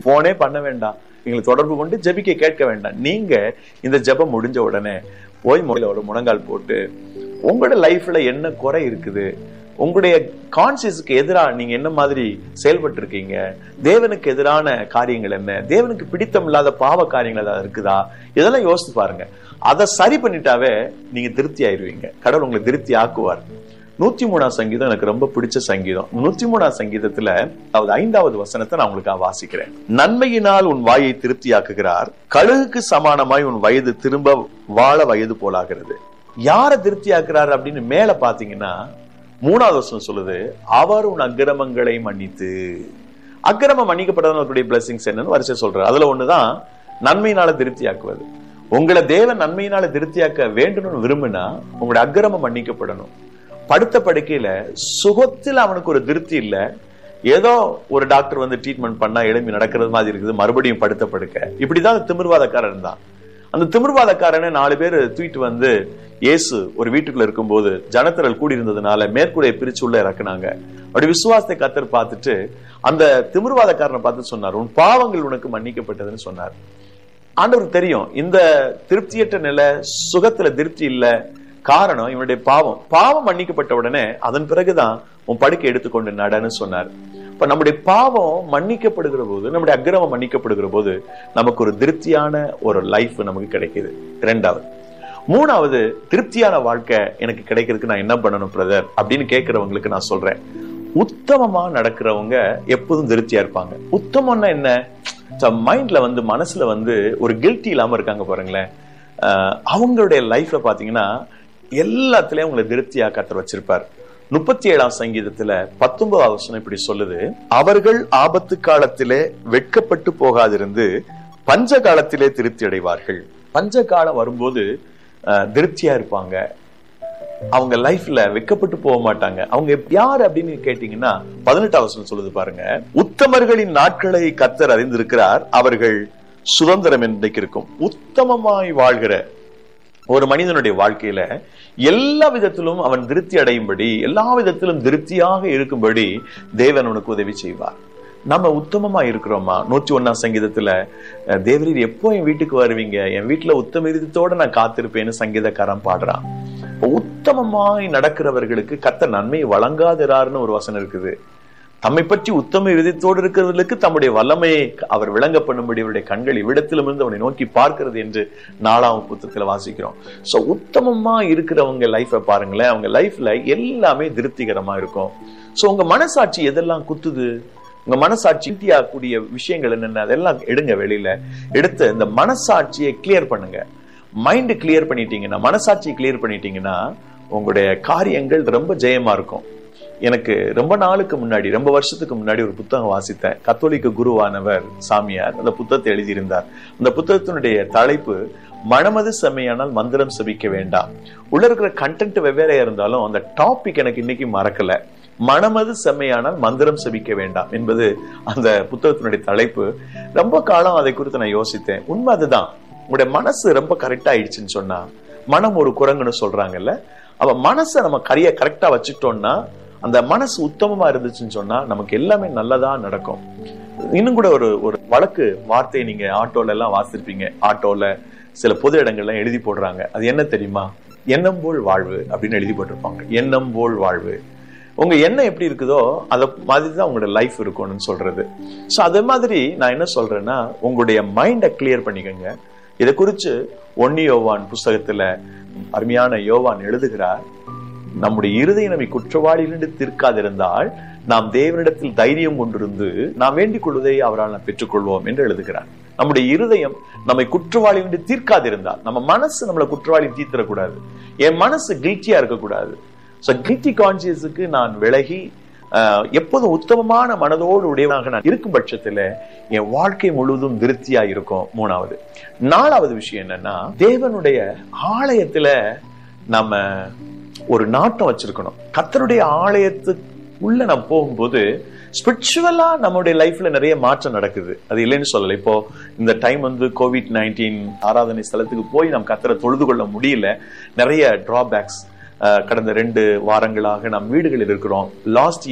போனே பண்ண வேண்டாம் எங்களை தொடர்பு கொண்டு ஜெபிக்க கேட்க வேண்டாம் நீங்க இந்த ஜெபம் முடிஞ்ச உடனே போய் முறையில ஒரு முழங்கால் போட்டு உங்களோட லைஃப்ல என்ன குறை இருக்குது உங்களுடைய கான்சியஸுக்கு எதிராக நீங்க என்ன மாதிரி செயல்பட்டு இருக்கீங்க தேவனுக்கு எதிரான காரியங்கள் என்ன தேவனுக்கு பிடித்தம் இல்லாத பாவ காரியங்கள் ஏதாவது இருக்குதா இதெல்லாம் யோசித்து பாருங்க அதை சரி பண்ணிட்டாவே நீங்க திருப்தி ஆயிருவீங்க கடவுள் உங்களை திருப்தி ஆக்குவார் நூத்தி மூணாம் சங்கீதம் எனக்கு ரொம்ப பிடிச்ச சங்கீதம் நூத்தி மூணாம் சங்கீதத்துல அதாவது ஐந்தாவது வசனத்தை நான் உங்களுக்கு வாசிக்கிறேன் நன்மையினால் உன் வாயை திருப்தியாக்குகிறார் கழுகுக்கு சமானமாய் உன் வயது திரும்ப வாழ வயது போலாகிறது யார திருப்தியாக்குறார் அப்படின்னு மேல பாத்தீங்கன்னா மூணாவது வசனம் சொல்லுது அவர் உன் அக்கிரமங்களை மன்னித்து அக்கிரமம் மன்னிக்கப்பட்டவர்களுடைய பிளஸிங்ஸ் என்னன்னு வரிசை சொல்றாரு அதுல ஒண்ணுதான் நன்மையினால திருப்தியாக்குவது உங்களை தேவன் நன்மையினால திருப்தியாக்க வேண்டும்னு விரும்பினா உங்களுடைய அக்கிரமம் மன்னிக்கப்படணும் படுத்த படுக்கையில சுகத்தில் அவனுக்கு ஒரு திருப்தி இல்ல ஏதோ ஒரு டாக்டர் வந்து ட்ரீட்மெண்ட் பண்ணா எழும்பி நடக்கிறது மாதிரி இருக்குது மறுபடியும் படுத்த படுக்க இப்படிதான் அந்த திமிர்வாதக்காரன் தான் அந்த திமிர்வாதக்காரனை நாலு பேர் தூக்கிட்டு வந்து இயேசு ஒரு வீட்டுக்குள்ள இருக்கும்போது ஜனத்திரல் கூடி இருந்ததுனால மேற்கூடைய பிரிச்சு உள்ள இறக்குனாங்க அப்படி விசுவாசத்தை கத்தர் பார்த்துட்டு அந்த திமிர்வாதக்காரனை பார்த்து சொன்னார் உன் பாவங்கள் உனக்கு மன்னிக்கப்பட்டதுன்னு சொன்னார் ஆண்டவருக்கு தெரியும் இந்த திருப்தியற்ற நிலை சுகத்துல திருப்தி இல்ல காரணம் இவனுடைய பாவம் பாவம் மன்னிக்கப்பட்ட உடனே அதன் பிறகுதான் உன் படுக்கை எடுத்துக்கொண்டு நடன்னு சொன்னார் இப்ப நம்முடைய பாவம் மன்னிக்கப்படுகிற போது நம்முடைய அக்கிரமம் மன்னிக்கப்படுகிற போது நமக்கு ஒரு திருப்தியான ஒரு லைஃப் நமக்கு கிடைக்குது இரண்டாவது மூணாவது திருப்தியான வாழ்க்கை எனக்கு கிடைக்கிறதுக்கு நான் என்ன பண்ணணும் பிரதர் அப்படின்னு கேட்கிறவங்களுக்கு நான் சொல்றேன் உத்தமமா நடக்கிறவங்க எப்போதும் திருப்தியா இருப்பாங்க உத்தமம்னா என்ன மைண்ட்ல வந்து மனசுல வந்து ஒரு கில்ட்டி இல்லாம இருக்காங்க பாருங்களேன் அவங்களுடைய லைஃப்ல பாத்தீங்கன்னா எல்லாத்துலயும் உங்களை திருப்தியா கத்தர் வச்சிருப்பார் முப்பத்தி ஏழாம் சங்கீதத்துல பத்தொன்பதாவது வசனம் இப்படி சொல்லுது அவர்கள் ஆபத்து காலத்திலே வெட்கப்பட்டு போகாதிருந்து பஞ்ச காலத்திலே திருப்தி அடைவார்கள் பஞ்ச காலம் வரும்போது திருப்தியா இருப்பாங்க அவங்க லைஃப்ல வெக்கப்பட்டு போக மாட்டாங்க அவங்க யார் அப்படின்னு கேட்டீங்கன்னா பதினெட்டாம் வசனம் சொல்லுது பாருங்க உத்தமர்களின் நாட்களை கத்தர் அறிந்திருக்கிறார் அவர்கள் சுதந்திரம் என்றைக்கு இருக்கும் உத்தமமாய் வாழ்கிற ஒரு மனிதனுடைய வாழ்க்கையில எல்லா விதத்திலும் அவன் திருப்தி அடையும்படி எல்லா விதத்திலும் திருப்தியாக இருக்கும்படி தேவன் உனக்கு உதவி செய்வார் நம்ம உத்தமமா இருக்கிறோமா நூற்றி ஒன்னாம் சங்கீதத்துல தேவரீர் எப்போ என் வீட்டுக்கு வருவீங்க என் வீட்டுல உத்தம விதத்தோட நான் காத்திருப்பேன்னு சங்கீதக்காரன் பாடுறான் உத்தமமாய் நடக்கிறவர்களுக்கு கத்த நன்மை வழங்காதிராருன்னு ஒரு வசனம் இருக்குது தம்மை பற்றி உத்தம விதத்தோடு இருக்கிறவர்களுக்கு தம்முடைய வல்லமையை அவர் விளங்க பண்ணும்படி அவருடைய கண்கள் இவ்விடத்திலும் இருந்து அவனை நோக்கி பார்க்கிறது என்று நாலாம் புத்தகத்துல வாசிக்கிறோம் சோ உத்தமமா இருக்கிறவங்க லைஃப பாருங்களேன் அவங்க லைஃப்ல எல்லாமே திருப்திகரமா இருக்கும் சோ உங்க மனசாட்சி எதெல்லாம் குத்துது உங்க மனசாட்சி கூடிய விஷயங்கள் என்னென்ன அதெல்லாம் எடுங்க வெளியில எடுத்து இந்த மனசாட்சியை கிளியர் பண்ணுங்க மைண்ட் கிளியர் பண்ணிட்டீங்கன்னா மனசாட்சியை கிளியர் பண்ணிட்டீங்கன்னா உங்களுடைய காரியங்கள் ரொம்ப ஜெயமா இருக்கும் எனக்கு ரொம்ப நாளுக்கு முன்னாடி ரொம்ப வருஷத்துக்கு முன்னாடி ஒரு புத்தகம் வாசித்தேன் கத்தோலிக்க குருவானவர் சாமியார் அந்த புத்தகத்தை எழுதியிருந்தார் அந்த புத்தகத்தினுடைய தலைப்பு மனமது செம்மையானால் மந்திரம் செபிக்க வேண்டாம் உள்ள இருக்கிற கண்டென்ட் வெவ்வேறையா இருந்தாலும் அந்த டாபிக் எனக்கு இன்னைக்கு மறக்கல மனமது செம்மையானால் மந்திரம் செபிக்க வேண்டாம் என்பது அந்த புத்தகத்தினுடைய தலைப்பு ரொம்ப காலம் அதை குறித்து நான் யோசித்தேன் உண்மை அதுதான் உங்களுடைய மனசு ரொம்ப கரெக்டா ஆயிடுச்சுன்னு சொன்னா மனம் ஒரு குரங்குன்னு சொல்றாங்கல்ல அவ மனசை நம்ம கரிய கரெக்டா வச்சுட்டோம்னா அந்த மனசு உத்தமமா இருந்துச்சுன்னு சொன்னா நமக்கு எல்லாமே நல்லதா நடக்கும் இன்னும் கூட ஒரு ஒரு வழக்கு வார்த்தையை நீங்க ஆட்டோல எல்லாம் வாசிருப்பீங்க ஆட்டோல சில பொது இடங்கள்லாம் எழுதி போடுறாங்க அது என்ன தெரியுமா எண்ணம் போல் வாழ்வு அப்படின்னு எழுதி போட்டிருப்பாங்க எண்ணம் போல் வாழ்வு உங்க எண்ணம் எப்படி இருக்குதோ அத மாதிரி தான் உங்களோட லைஃப் இருக்கணும்னு சொல்றது ஸோ அதே மாதிரி நான் என்ன சொல்றேன்னா உங்களுடைய மைண்டை கிளியர் பண்ணிக்கோங்க இதை குறிச்சு ஒன்னி யோவான் புஸ்தகத்துல அருமையான யோவான் எழுதுகிறார் நம்முடைய இருதய நம்மை குற்றவாளியிலிருந்து தீர்க்காதிருந்தால் நாம் தேவனிடத்தில் தைரியம் கொண்டிருந்து நாம் வேண்டிக் கொள்வதை அவரால் நாம் பெற்றுக்கொள்வோம் என்று எழுதுகிறார் நம்முடைய இருதயம் நம்மை குற்றவாளியிலிருந்து தீர்க்காதிருந்தால் நம்ம மனசு நம்மளை குற்றவாளி தீர்த்திடக்கூடாது என் மனசு கில்ட்டியா இருக்கக்கூடாது ஸோ கில்ட்டி கான்சியஸுக்கு நான் விலகி எப்போதும் உத்தமமான மனதோடு உடையவனாக நான் இருக்கும் பட்சத்துல என் வாழ்க்கை முழுவதும் திருப்தியா இருக்கும் மூணாவது நாலாவது விஷயம் என்னன்னா தேவனுடைய ஆலயத்துல நம்ம ஒரு நாட்டம் வச்சிருக்கணும் கத்தருடைய ஆலயத்துக்கு உள்ள நம்ம போகும்போது ஸ்பிரிச்சுவலா நம்மளுடைய லைஃப்ல நிறைய மாற்றம் நடக்குது அது இல்லைன்னு சொல்லல இப்போ இந்த டைம் வந்து கோவிட் நைன்டீன் ஆராதனை ஸ்தலத்துக்கு போய் நம்ம கத்தரை தொழுது கொள்ள முடியல நிறைய டிராபேக்ஸ் கடந்த ரெண்டு வாரங்களாக நாம் வீடுகளில் இருக்கிறோம் last year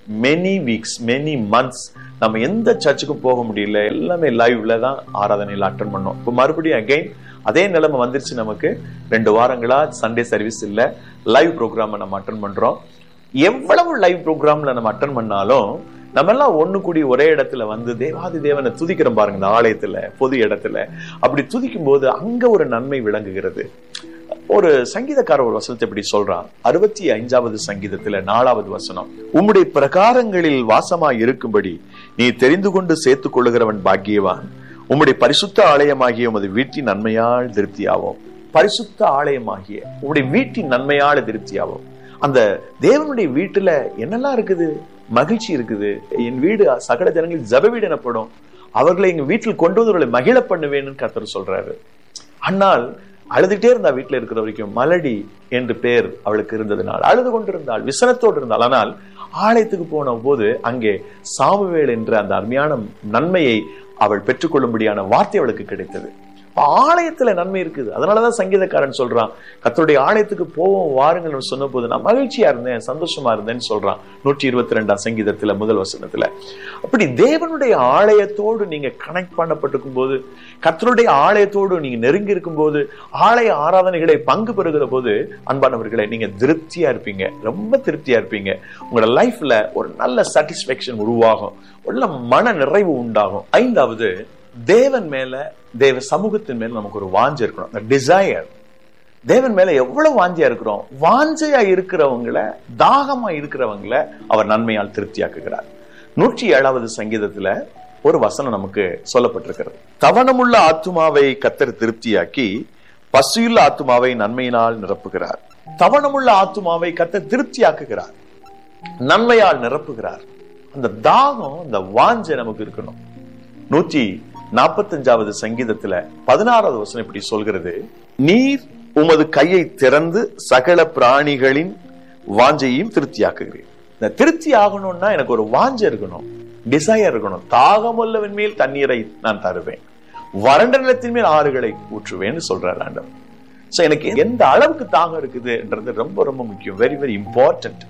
many weeks many months நம்ம எந்த சர்ச்சுக்கும் போக முடியல எல்லாமே லைவ்ல தான் ஆராதனையில் அட்டன் பண்ணோம் இப்போ மறுபடியும் அகைன் அதே நிலைமை வந்துருச்சு நமக்கு ரெண்டு வாரங்களா சண்டே சர்வீஸ் இல்ல லைவ் ப்ரோக்ராம் நம்ம அட்டன் பண்றோம் எவ்வளவு லைவ் ப்ரோக்ராம்ல நம்ம அட்டன் பண்ணாலும் நம்ம எல்லாம் ஒண்ணு கூடி ஒரே இடத்துல வந்து தேவாதி தேவனை துதிக்கிறோம் பாருங்க இந்த ஆலயத்துல பொது இடத்துல அப்படி துதிக்கும் போது அங்க ஒரு நன்மை விளங்குகிறது ஒரு சங்கீதக்கார ஒரு வசனத்தை இப்படி சொல்றான் அறுபத்தி ஐந்தாவது சங்கீதத்துல நாலாவது வசனம் உம்முடைய பிரகாரங்களில் வாசமாய் இருக்கும்படி நீ தெரிந்து கொண்டு சேர்த்துக் கொள்ளுகிறவன் பாக்கியவான் உம்முடைய பரிசுத்த ஆலயமாகிய உமது வீட்டின் நன்மையால் திருப்தியாவோம் பரிசுத்த ஆலயமாகிய உம்முடைய வீட்டின் நன்மையால் திருப்தியாவோம் அந்த தேவனுடைய வீட்டுல என்னெல்லாம் இருக்குது மகிழ்ச்சி இருக்குது என் வீடு சகல ஜனங்களில் ஜப வீடு எனப்படும் அவர்களை எங்க வீட்டில் கொண்டு வந்தவர்களை மகிழ பண்ணுவேன்னு கர்த்தர் சொல்றாரு ஆனால் அழுதுகிட்டே இருந்தா வீட்டுல இருக்கிற வரைக்கும் மலடி என்று பேர் அவளுக்கு இருந்ததுனால் அழுது கொண்டிருந்தாள் விசனத்தோடு இருந்தாள் ஆனால் ஆலயத்துக்கு போன போது அங்கே சாமுவேல் என்ற அந்த அருமையான நன்மையை அவள் பெற்றுக்கொள்ளும்படியான வார்த்தை அவளுக்கு கிடைத்தது ஆலயத்துல நன்மை இருக்குது அதனாலதான் சங்கீதக்காரன் சொல்றான் கத்தருடைய ஆலயத்துக்கு போவோம் வாருங்கள் சொன்ன போது நான் மகிழ்ச்சியா இருந்தேன் சந்தோஷமா இருந்தேன்னு சொல்றான் நூற்றி இருபத்தி ரெண்டாம் சங்கீதத்துல முதல் வசனத்துல அப்படி தேவனுடைய ஆலயத்தோடு நீங்க கனெக்ட் பண்ணப்பட்டிருக்கும் போது கத்தருடைய ஆலயத்தோடு நீங்க நெருங்கி இருக்கும் போது ஆலய ஆராதனைகளை பங்கு பெறுகிற போது அன்பானவர்களை நீங்க திருப்தியா இருப்பீங்க ரொம்ப திருப்தியா இருப்பீங்க உங்களோட லைஃப்ல ஒரு நல்ல சாட்டிஸ்பேக்ஷன் உருவாகும் உள்ள மன நிறைவு உண்டாகும் ஐந்தாவது தேவன் மேல தேவ சமூகத்தின் மேல நமக்கு ஒரு வாஞ்சை இருக்கணும் டிசையர் தேவன் மேல எவ்வளவு வாஞ்சியா இருக்கிறோம் வாஞ்சையா இருக்கிறவங்களை தாகமா இருக்கிறவங்களை அவர் நன்மையால் திருப்தியாக்குகிறார் நூற்றி ஏழாவது சங்கீதத்துல ஒரு வசனம் நமக்கு சொல்லப்பட்டிருக்கிறது தவணமுள்ள ஆத்துமாவை கத்தர் திருப்தியாக்கி பசியுள்ள ஆத்துமாவை நன்மையினால் நிரப்புகிறார் தவணமுள்ள ஆத்துமாவை கத்தர் திருப்தியாக்குகிறார் நன்மையால் நிரப்புகிறார் அந்த தாகம் அந்த வாஞ்சை நமக்கு இருக்கணும் நூற்றி நாற்பத்தஞ்சாவது சங்கீதத்துல பதினாறாவது வசனம் இப்படி சொல்கிறது நீர் உமது கையை திறந்து சகல பிராணிகளின் வாஞ்சையும் திருப்தியாக்குகிறேன் இந்த திருப்தி ஆகணும்னா எனக்கு ஒரு வாஞ்சை இருக்கணும் டிசையர் இருக்கணும் தாகமுள்ளவன் மேல் தண்ணீரை நான் தருவேன் வறண்ட நிலத்தின் மேல் ஆறுகளை ஊற்றுவேன்னு சொல்றாரு ஆண்டவர் சோ எனக்கு எந்த அளவுக்கு தாகம் இருக்குதுன்றது ரொம்ப ரொம்ப முக்கியம் வெரி வெரி இம்பார்ட்டன்ட்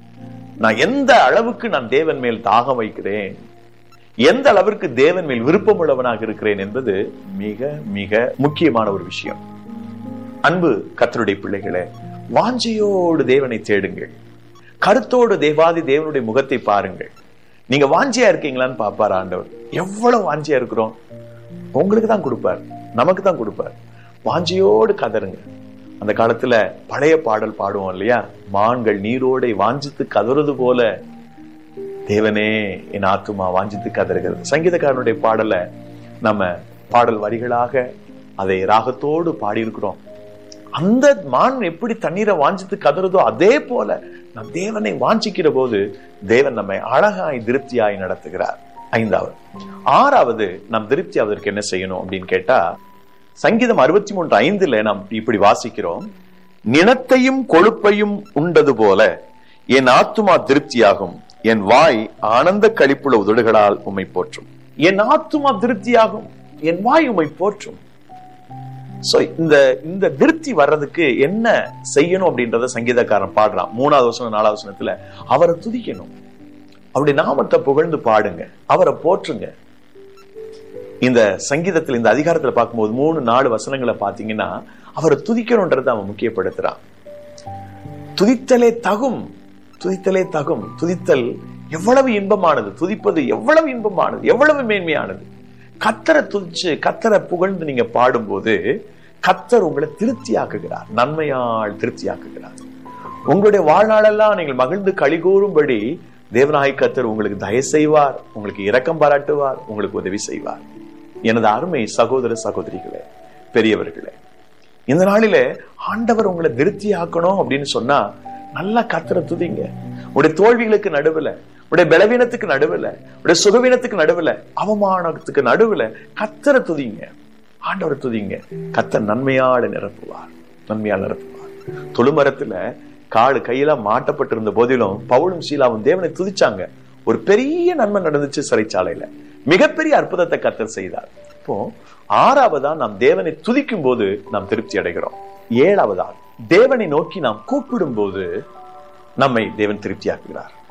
நான் எந்த அளவுக்கு நான் தேவன் மேல் தாகம் வைக்கிறேன் எந்த அளவிற்கு தேவன் மேல் விருப்பம் உள்ளவனாக இருக்கிறேன் என்பது மிக மிக முக்கியமான ஒரு விஷயம் அன்பு கத்தருடைய பிள்ளைகளே வாஞ்சையோடு தேவனை தேடுங்கள் கருத்தோடு தேவாதி தேவனுடைய முகத்தை பாருங்கள் நீங்க வாஞ்சியா இருக்கீங்களான்னு பாப்பார் ஆண்டவர் எவ்வளவு வாஞ்சியா இருக்கிறோம் உங்களுக்கு தான் கொடுப்பார் நமக்கு தான் கொடுப்பார் வாஞ்சியோடு கதருங்க அந்த காலத்துல பழைய பாடல் பாடுவோம் இல்லையா மான்கள் நீரோடை வாஞ்சித்து கதறது போல தேவனே என் ஆத்துமா வாஞ்சித்து கதறுகிறது சங்கீதக்காரனுடைய பாடலை நம்ம பாடல் வரிகளாக அதை ராகத்தோடு பாடியிருக்கிறோம் அந்த மான் எப்படி தண்ணீரை வாஞ்சித்து கதறுதோ அதே போல நம் தேவனை வாஞ்சிக்கிற போது தேவன் நம்மை அழகாய் திருப்தியாய் நடத்துகிறார் ஐந்தாவது ஆறாவது நாம் திருப்தி ஆவதற்கு என்ன செய்யணும் அப்படின்னு கேட்டா சங்கீதம் அறுபத்தி மூன்று ஐந்துல நாம் இப்படி வாசிக்கிறோம் நினத்தையும் கொழுப்பையும் உண்டது போல என் ஆத்துமா திருப்தியாகும் என் வாய் ஆனந்த கழிப்புள்ள உதடுகளால் உம்மை போற்றும் என் ஆத்துமா திருப்தியாகும் என் வாய் உம்மை போற்றும் சோ இந்த இந்த திருப்தி வர்றதுக்கு என்ன செய்யணும் அப்படின்றத சங்கீதக்காரன் பாடுறான் மூணாவது வருஷம் நாலாவது வருஷத்துல அவரை துதிக்கணும் அப்படி நாமத்தை புகழ்ந்து பாடுங்க அவரை போற்றுங்க இந்த சங்கீதத்தில் இந்த அதிகாரத்துல பார்க்கும்போது மூணு நாலு வசனங்களை பாத்தீங்கன்னா அவரை துதிக்கணும்ன்றதை அவன் முக்கியப்படுத்துறான் துதித்தலே தகும் துதித்தலே தகும் துதித்தல் எவ்வளவு இன்பமானது துதிப்பது எவ்வளவு இன்பமானது எவ்வளவு மேன்மையானது கத்தரை துதிச்சு கத்தரை புகழ்ந்து நீங்க பாடும்போது கத்தர் உங்களை திருப்தியாக்குகிறார் நன்மையால் திருப்தியாக்குகிறார் உங்களுடைய வாழ்நாளெல்லாம் நீங்கள் மகிழ்ந்து கழிகூறும்படி தேவநாய் கத்தர் உங்களுக்கு தய செய்வார் உங்களுக்கு இரக்கம் பாராட்டுவார் உங்களுக்கு உதவி செய்வார் எனது அருமை சகோதர சகோதரிகளே பெரியவர்களே இந்த நாளிலே ஆண்டவர் உங்களை திருப்தி ஆக்கணும் அப்படின்னு சொன்னா நல்லா கத்தரை துதிங்க உடைய தோல்விகளுக்கு நடுவுல உடைய பலவீனத்துக்கு நடுவுல உடைய சுகவீனத்துக்கு நடுவுல அவமானத்துக்கு நடுவுல கத்தரை துதிங்க ஆண்டவரை துதிங்க கத்தர் நன்மையால நிரப்புவார் நன்மையால் நிரப்புவார் தொழுமரத்துல காடு கையில மாட்டப்பட்டிருந்த போதிலும் பவுலும் சீலாவும் தேவனை துதிச்சாங்க ஒரு பெரிய நன்மை நடந்துச்சு சிறைச்சாலையில மிகப்பெரிய அற்புதத்தை கத்தர் செய்தார் இப்போ ஆறாவதா நாம் தேவனை துதிக்கும் போது நாம் திருப்தி அடைகிறோம் ஏழாவதா தேவனை நோக்கி நாம் கூப்பிடும் போது நம்மை தேவன் திருப்தியாக்குகிறார்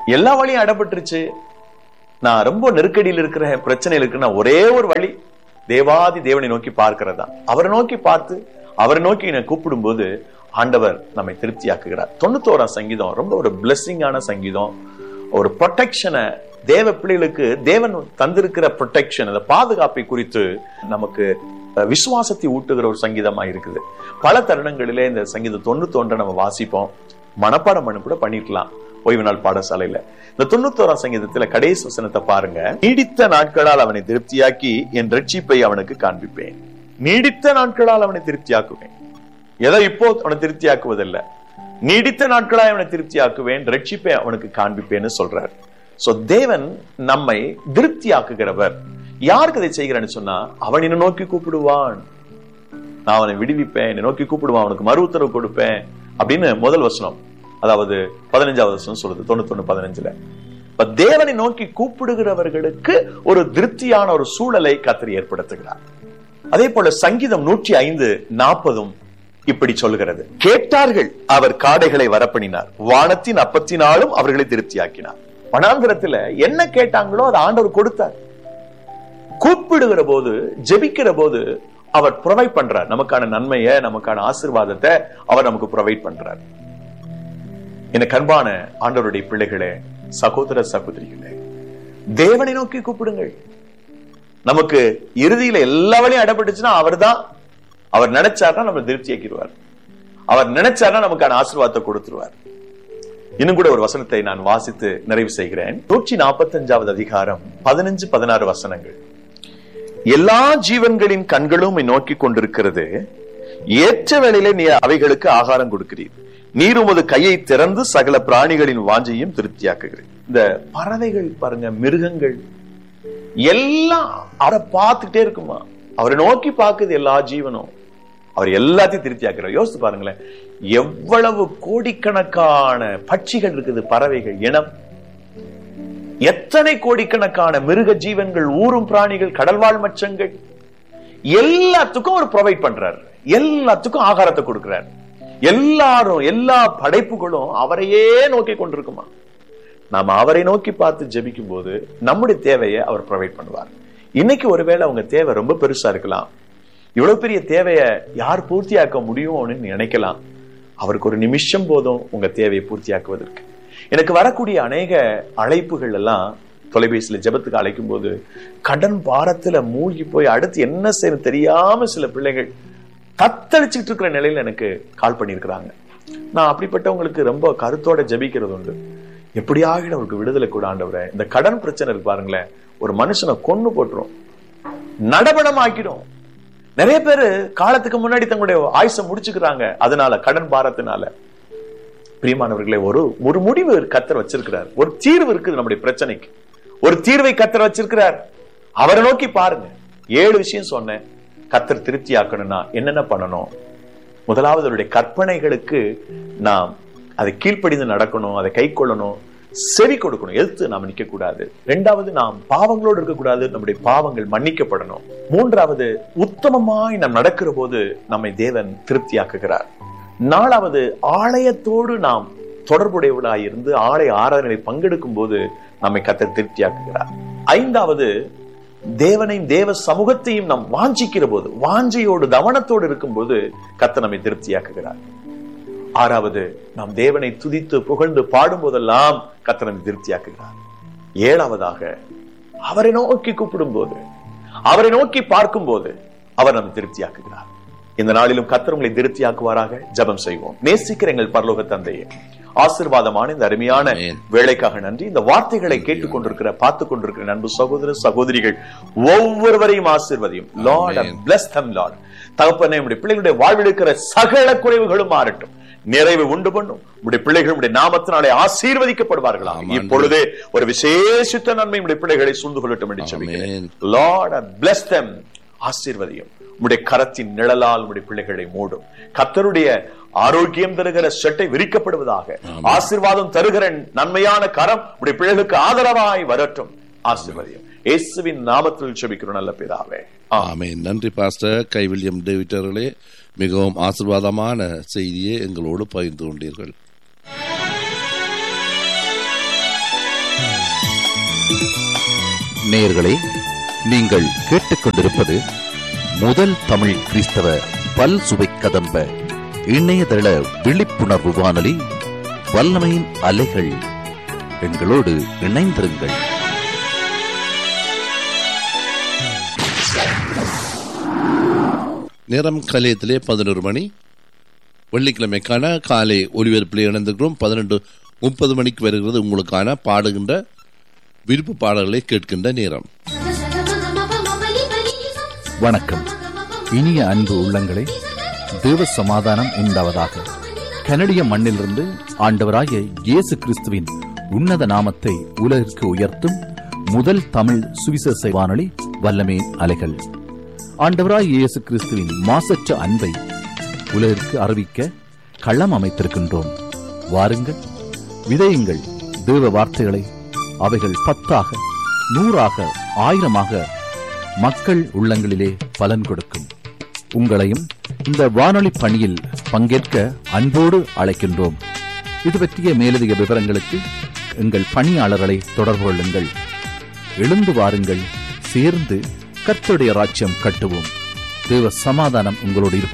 எல்லா வழியும் அடப்பட்டுருச்சு நான் ரொம்ப நெருக்கடியில் இருக்கிற பிரச்சனையில் இருக்குன்னா ஒரே ஒரு வழி தேவாதி தேவனை நோக்கி பார்க்கிறதா அவரை நோக்கி பார்த்து அவரை நோக்கி என்னை கூப்பிடும் போது ஆண்டவர் நம்மை திருப்தியாக்குகிறார் தொண்ணூத்தோராம் சங்கீதம் ரொம்ப ஒரு பிளெஸ்ஸிங்கான சங்கீதம் ஒரு ப்ரொடெக்ஷனை தேவ பிள்ளைகளுக்கு தேவன் தந்திருக்கிற ப்ரொடெக்ஷன் அந்த பாதுகாப்பை குறித்து நமக்கு அஹ், விசுவாசத்தை ஊட்டுகிற ஒரு சங்கீதமா இருக்குது பல தருணங்களிலே இந்த சங்கீதம் தொண்ணூத்தொன்றை நம்ம வாசிப்போம் மனப்பாடம் பண்ண கூட பண்ணிருக்கலாம் ஓய்வு நாள் பாடசாலையில இந்த தொண்ணூத்தோராம் சங்கீதத்துல கடைசி வசனத்தை பாருங்க நீடித்த நாட்களால் அவனை திருப்தியாக்கி என் ரட்சிப்பை அவனுக்கு காண்பிப்பேன் நீடித்த நாட்களால் அவனை திருப்தியாக்குவேன் ஏதோ இப்போ அவனை திருப்தியாக்குவதில்லை நீடித்த நாட்களாய் அவனை திருப்தியாக்குவேன் ரட்சிப்பை அவனுக்கு காண்பிப்பேன்னு சொல்றார் சோ தேவன் நம்மை திருப்தியாக்குகிறவர் யாருக்கு இதை செய்கிறேன்னு சொன்னா அவன் என்னை நோக்கி கூப்பிடுவான் நான் அவனை விடுவிப்பேன் என்னை நோக்கி கூப்பிடுவான் அவனுக்கு மறு உத்தரவு கொடுப்பேன் அப்படின்னு முதல் வசனம் அதாவது பதினஞ்சாவது வசனம் சொல்லுது தொண்ணூத்தொன்னு பதினஞ்சுல இப்ப தேவனை நோக்கி கூப்பிடுகிறவர்களுக்கு ஒரு திருப்தியான ஒரு சூழலை கத்தர் ஏற்படுத்துகிறார் அதே போல சங்கீதம் நூற்றி ஐந்து நாற்பதும் இப்படி சொல்கிறது கேட்டார்கள் அவர் காடைகளை வரப்பணினார் வானத்தின் அப்பத்தினாலும் அவர்களை திருப்தியாக்கினார் வனாந்திரத்துல என்ன கேட்டாங்களோ அதை ஆண்டவர் கொடுத்தார் கூப்பிடுகிற போது ஜெபிக்கிற போது அவர் ப்ரொவைட் பண்றார் நமக்கான நன்மையை நமக்கான ஆசீர்வாதத்தை அவர் நமக்கு ப்ரொவைட் பண்றார் என கண்பான ஆண்டவருடைய பிள்ளைகளே சகோதர சகோதரிகளே தேவனை நோக்கி கூப்பிடுங்கள் நமக்கு இறுதியில எல்லா வழியும் அடப்பட்டுச்சுன்னா அவர்தான் அவர் நினைச்சார்னா நம்ம திருப்தி ஆக்கிடுவார் அவர் நினைச்சார்னா நமக்கான ஆசீர்வாதத்தை கொடுத்துருவார் இன்னும் கூட ஒரு வசனத்தை நான் வாசித்து நிறைவு செய்கிறேன் நூற்றி நாற்பத்தி அஞ்சாவது அதிகாரம் பதினஞ்சு பதினாறு வசனங்கள் எல்லா ஜீவன்களின் கண்களும் உம்மை நோக்கி கொண்டிருக்கிறது ஏற்ற வேளையிலே நீ அவைகளுக்கு ஆகாரம் கொடுக்கிறீர் நீர் உமது கையை திறந்து சகல பிராணிகளின் வாஞ்சையும் திருப்தியாக்குகிறீர் இந்த பறவைகள் பாருங்க மிருகங்கள் எல்லாம் அவரை பார்த்துக்கிட்டே இருக்குமா அவரை நோக்கி பார்க்குது எல்லா ஜீவனும் அவர் எல்லாத்தையும் திருப்தியாக்குறார் யோசித்து பாருங்களேன் எவ்வளவு கோடிக்கணக்கான பட்சிகள் இருக்குது பறவைகள் இனம் எத்தனை கோடிக்கணக்கான மிருக ஜீவன்கள் ஊரும் பிராணிகள் கடல்வாழ் மச்சங்கள் எல்லாத்துக்கும் அவர் ப்ரொவைட் பண்றார் எல்லாத்துக்கும் ஆகாரத்தை கொடுக்கிறார் எல்லாரும் எல்லா படைப்புகளும் அவரையே நோக்கி கொண்டிருக்குமா நாம அவரை நோக்கி பார்த்து ஜெபிக்கும் போது நம்முடைய தேவையை அவர் ப்ரொவைட் பண்ணுவார் இன்னைக்கு ஒருவேளை அவங்க தேவை ரொம்ப பெருசா இருக்கலாம் இவ்வளவு பெரிய தேவையை யார் பூர்த்தியாக்க முடியும்னு நினைக்கலாம் அவருக்கு ஒரு நிமிஷம் போதும் உங்க தேவையை பூர்த்தியாக்குவதற்கு எனக்கு வரக்கூடிய அநேக அழைப்புகள் எல்லாம் தொலைபேசியில ஜெபத்துக்கு அழைக்கும் போது கடன் பாரத்துல மூழ்கி போய் அடுத்து என்ன செய்ய தெரியாம சில பிள்ளைகள் தத்தளிச்சுட்டு இருக்கிற நிலையில எனக்கு கால் பண்ணியிருக்கிறாங்க நான் அப்படிப்பட்டவங்களுக்கு ரொம்ப கருத்தோட ஜெபிக்கிறது உண்டு எப்படியாகிட அவருக்கு விடுதலை கூட ஆண்டவரே இந்த கடன் பிரச்சனை இருக்கு பாருங்களேன் ஒரு மனுஷனை கொன்னு போட்டுரும் நடபடம் ஆக்கிடும் நிறைய பேரு காலத்துக்கு முன்னாடி தங்களுடைய ஆயுச முடிச்சுக்கிறாங்க அதனால கடன் பாரத்தினால பிரியமானவர்களே ஒரு ஒரு முடிவு கத்தர் வச்சிருக்கிறார் ஒரு தீர்வு இருக்குது நம்முடைய பிரச்சனைக்கு ஒரு தீர்வை கத்தர் வச்சிருக்கிறார் அவரை நோக்கி பாருங்க ஏழு விஷயம் சொன்னேன் கத்தர் திருப்தி ஆக்கணும்னா என்னென்ன பண்ணணும் முதலாவது அவருடைய கற்பனைகளுக்கு நாம் அதை கீழ்ப்படிந்து நடக்கணும் அதை கை கொள்ளணும் செவி கொடுக்கணும் எதிர்த்து நாம் நிக்க கூடாது இரண்டாவது நாம் பாவங்களோடு இருக்கக்கூடாது நம்முடைய பாவங்கள் மன்னிக்கப்படணும் மூன்றாவது உத்தமமாய் நாம் நடக்கிற போது நம்மை தேவன் திருப்தியாக்குகிறார் நாலாவது ஆலயத்தோடு நாம் தொடர்புடையவர்களாய் இருந்து ஆலய ஆராதனை பங்கெடுக்கும் போது நம்மை கத்த திருப்தியாக்குகிறார் ஐந்தாவது தேவனையும் தேவ சமூகத்தையும் நாம் வாஞ்சிக்கிற போது வாஞ்சையோடு கவனத்தோடு இருக்கும் போது கத்த நம்மை திருப்தியாக்குகிறார் ஆறாவது நாம் தேவனை துதித்து புகழ்ந்து பாடும் போதெல்லாம் கத்த நம்மை திருப்தியாக்குகிறார் ஏழாவதாக அவரை நோக்கி கூப்பிடும் போது அவரை நோக்கி பார்க்கும் போது அவர் நம்மை திருப்தியாக்குகிறார் இந்த நாளிலும் கத்தர் உங்களை திருப்தியாக்குவாராக ஜெபம் செய்வோம் நேசிக்கிற எங்கள் பரலோக தந்தையே ஆசிர்வாதமான இந்த அருமையான Amen. வேலைக்காக நன்றி இந்த வார்த்தைகளை கேட்டுக் கொண்டிருக்கிற பார்த்து கொண்டிருக்கிற நண்பு சகோதர சகோதரிகள் ஒவ்வொருவரையும் ஆசிர்வதியும் lord Amen. Bless them lord தகப்பனே உடைய பிள்ளைகளுடைய வாழ்வில் இருக்கிற சகல குறைவுகளும் மாறட்டும் நிறைவு உண்டு பண்ணும் உடைய பிள்ளைகள் உடைய நாமத்தினாலே ஆசீர்வதிக்கப்படுவார்களாம் ஆமாம். இப்பொழுதே ஒரு விசேஷித்த நன்மை உடைய பிள்ளைகளை சூழ்ந்து கொள்ளட்டும் என்று சொல்லுகிறேன் Amen. லார்ட் பிளஸ் them ஆசீர்வதியும் உம்முடைய கரத்தின் நிழலால் உம்முடைய பிள்ளைகளை மூடும் கத்தருடைய ஆரோக்கியம் தருகிற செட்டை விரிக்கப்படுவதாக ஆசீர்வாதம் தருகிற நன்மையான கரம் உடைய பிள்ளைகளுக்கு ஆதரவாய் வரட்டும் ஆசீர்வதியும் இயேசுவின் நாமத்தில் செபிக்கிறோம் நல்ல பிதாவே ஆமென். ஆமென் நன்றி பாஸ்டர் கைவில்யம் டேவிட் அவர்களே மிகவும் ஆசீர்வாதமான செய்தியை எங்களோடு பகிர்ந்து கொண்டீர்கள் நேயர்களே நீங்கள் கேட்டுக்கொண்டிருப்பது முதல் தமிழ் கிறிஸ்தவ பல் சுவை கதம்ப இணையதள விழிப்புணர்வு வானொலி வல்லமையின் அலைகள் எங்களோடு இணைந்திருங்கள் நேரம் கலையத்திலே பதினோரு மணி வெள்ளிக்கிழமைக்கான காலை ஒலிபரப்பில் இணைந்திருக்கிறோம் பதினெண்டு முப்பது மணிக்கு வருகிறது உங்களுக்கான பாடுகின்ற விருப்ப பாடல்களை கேட்கின்ற நேரம் வணக்கம் இனிய அன்பு உள்ளங்களே தேவ சமாதானம் உண்டாவதாக கனடிய மண்ணிலிருந்து ஆண்டவராகிய இயேசு கிறிஸ்துவின் உன்னத நாமத்தை உலகிற்கு உயர்த்தும் முதல் தமிழ் சுவிசேஷ வானொலி வல்லமே அலைகள் ஆண்டவராய் இயேசு கிறிஸ்துவின் மாசற்ற அன்பை உலகிற்கு அறிவிக்க களம் அமைத்திருக்கின்றோம் வாருங்கள் விதையுங்கள் தேவ வார்த்தைகளை அவைகள் பத்தாக நூறாக ஆயிரமாக மக்கள் உள்ளங்களிலே பலன் கொடுக்கும் உங்களையும் இந்த வானொலி பணியில் பங்கேற்க அன்போடு அழைக்கின்றோம் இது பற்றிய மேலதிக விவரங்களுக்கு எங்கள் பணியாளர்களை தொடர்பு கொள்ளுங்கள் எழுந்து வாருங்கள் சேர்ந்து கர்த்தருடைய ராஜ்யம் கட்டுவோம் தேவ சமாதானம் உங்களோடு இருப்பதாக